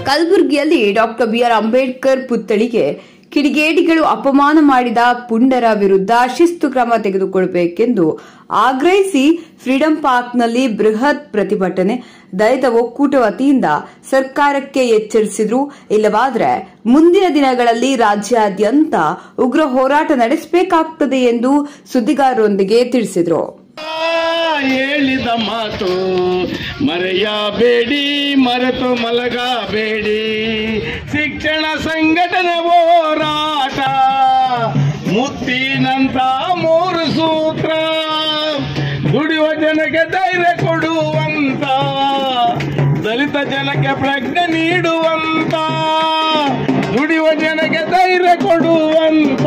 ಕಲಬುರಗಿಯಲ್ಲಿ doctor B R Ambedkar ಪುತ್ಥಳಿಗೆ ಕಿಡಿಗೇಡಿಗಳು ಅಪಮಾನ ಮಾಡಿದ ಪುಂಡರ ವಿರುದ್ಧ ಶಿಸ್ತು ಕ್ರಮ ತೆಗೆದುಕೊಳ್ಳಬೇಕೆಂದು ಆಗ್ರಹಿಸಿ ಫ್ರೀಡಂ ಪಾರ್ಕ್ನಲ್ಲಿ ಬೃಹತ್ ಪ್ರತಿಭಟನೆ ದಲಿತ ಒಕ್ಕೂಟ ವತಿಯಿಂದ ಸರ್ಕಾರಕ್ಕೆ ಎಚ್ಚರಿಸಿದ್ರು ಇಲ್ಲವಾದರೆ ಮುಂದಿನ ದಿನಗಳಲ್ಲಿ ರಾಜ್ಯಾದ್ಯಂತ ಉಗ್ರ ಹೋರಾಟ ನಡೆಸಬೇಕಾಗುತ್ತದೆ ಎಂದು ಸುದ್ದಿಗಾರರೊಂದಿಗೆ ತಿಳಿಸಿದರು ಹೇಳಿದ ಮಾತು ಮರೆಯಬೇಡಿ ಮರೆತು ಮಲಗಬೇಡಿ ಶಿಕ್ಷಣ ಸಂಘಟನೆ ಹೋರಾಟ ಮುತ್ತಿನಂತ ಮೂರು ಸೂತ್ರ ದುಡಿಯುವ ಜನಕ್ಕೆ ಧೈರ್ಯ ಕೊಡುವಂತ ದಲಿತ ಜನಕ್ಕೆ ಪ್ರಜ್ಞೆ ನೀಡುವಂತ ದುಡಿಯುವ ಜನಕ್ಕೆ ಧೈರ್ಯ ಕೊಡುವಂತ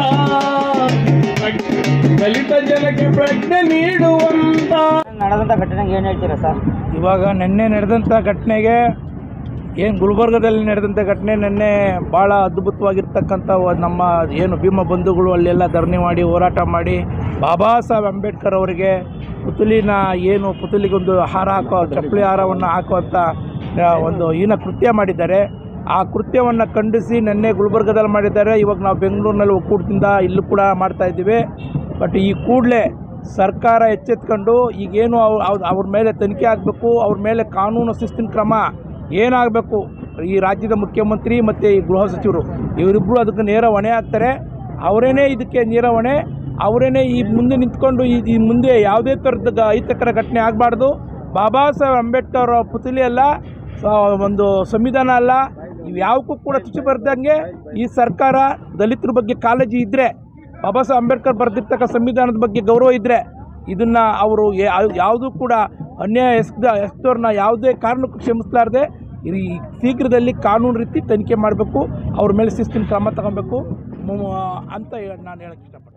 ದಲಿತ ಜನಕ್ಕೆ ಪ್ರಜ್ಞೆ ನೀಡುವಂತ ನಡೆದಂಥ ಘಟನೆಗೆ ಏನು ಹೇಳ್ತೀರಾ ಸರ್ ಇವಾಗ ನಿನ್ನೆ ನಡೆದಂಥ ಘಟನೆಗೆ ಏನು ಗುಲ್ಬರ್ಗದಲ್ಲಿ ನಡೆದಂಥ ಘಟನೆ ನಿನ್ನೆ ಭಾಳ ಅದ್ಭುತವಾಗಿರ್ತಕ್ಕಂಥ ಒ- ನಮ್ಮ ಏನು ಭೀಮ ಬಂಧುಗಳು ಅಲ್ಲೆಲ್ಲ ಧರಣಿ ಮಾಡಿ ಹೋರಾಟ ಮಾಡಿ ಬಾಬಾ ಸಾಹೇಬ್ ಅಂಬೇಡ್ಕರ್ ಅವರಿಗೆ ಪುತುಲಿನ ಏನು ಪುತುಲಿಗೊಂದು ಹಾರ ಹಾಕೋ ಚಪ್ಪಲಿ ಹಾರವನ್ನು ಹಾಕುವಂಥ ಆ, ಒಂದು ಹೀನ ಕೃತ್ಯ ಮಾಡಿದ್ದಾರೆ ಆ ಕೃತ್ಯವನ್ನು ಖಂಡಿಸಿ ನಿನ್ನೆ ಗುಲ್ಬರ್ಗದಲ್ಲಿ ಮಾಡಿದ್ದಾರೆ ಇವಾಗ ನಾವು ಬೆಂಗಳೂರಿನಲ್ಲಿ ಒಕ್ಕೂಟದಿಂದ ಇಲ್ಲೂ ಕೂಡ ಮಾಡ್ತಾ ಇದ್ದೀವಿ ಬಟ್ ಈ ಕೂಡಲೇ ಸರ್ಕಾರ ಎಚ್ಚೆತ್ಕೊಂಡು ಈಗೇನು ಅವ್ರು ಅವ್ರ- ಅವ್ರ ಮೇಲೆ ತನಿಖೆ ಆಗಬೇಕು ಅವ್ರ ಮೇಲೆ ಕಾನೂನು ಶಿಸ್ತಿನ ಕ್ರಮ ಏನಾಗಬೇಕು ಈ ರಾಜ್ಯದ ಮುಖ್ಯಮಂತ್ರಿ ಮತ್ತು ಈ ಗೃಹ ಸಚಿವರು ಇವರಿಬ್ಬರು ಅದಕ್ಕೆ ನೇರ ಹೊಣೆ ಆಗ್ತಾರೆ ಅವರೇನೇ ಇದಕ್ಕೆ ನೇರ ಹೊಣೆ ಅವರೇನೇ ಈ ಮುಂದೆ ನಿಂತ್ಕೊಂಡು ಈ ಈ ಮುಂದೆ ಯಾವುದೇ ಥರದ ಗ- ಅಹಿತಕರ ಘಟನೆ ಆಗಬಾರ್ದು ಬಾಬಾ ಸಾಹೇಬ್ ಅಂಬೇಡ್ಕರ್ ಅವರ ಪುತಲಿ ಅಲ್ಲ ಸ- ಒಂದು ಸಂವಿಧಾನ ಅಲ್ಲ ಇವು ಯಾವಕ್ಕೂ ಕೂಡ ತುಚಿ ಬರ್ದಂಗೆ ಈ ಸರ್ಕಾರ ದಲಿತರ ಬಗ್ಗೆ ಕಾಳಜಿ ಇದ್ದರೆ ಬಾಬಾ ಸಾಹೇಬ್ ಅಂಬೇಡ್ಕರ್ ಬರೆದಿರ್ತಕ್ಕ ಸಂವಿಧಾನದ ಬಗ್ಗೆ ಗೌರವ ಇದ್ದರೆ ಇದನ್ನು ಅವರು ಯಾವುದೂ ಕೂಡ ಅನ್ಯಾಯ ಎಸ್ದ ಎಸ್ದವ್ರನ್ನ ಯಾವುದೇ ಕಾರಣಕ್ಕೂ ಕ್ಷಮಿಸಲಾರದೆ ಈ ಶೀಘ್ರದಲ್ಲಿ ಕಾನೂನು ರೀತಿ ತನಿಖೆ ಮಾಡಬೇಕು ಅವ್ರ ಮೇಲೆ ಶಿಸ್ತಿನ ಕ್ರಮ ತಗೊಬೇಕು ಮು- ಅಂತ ಹೇಳಿ ನಾನು ಹೇಳಕ್ಕೆ ಇಷ್ಟಪಡ್ತೀನಿ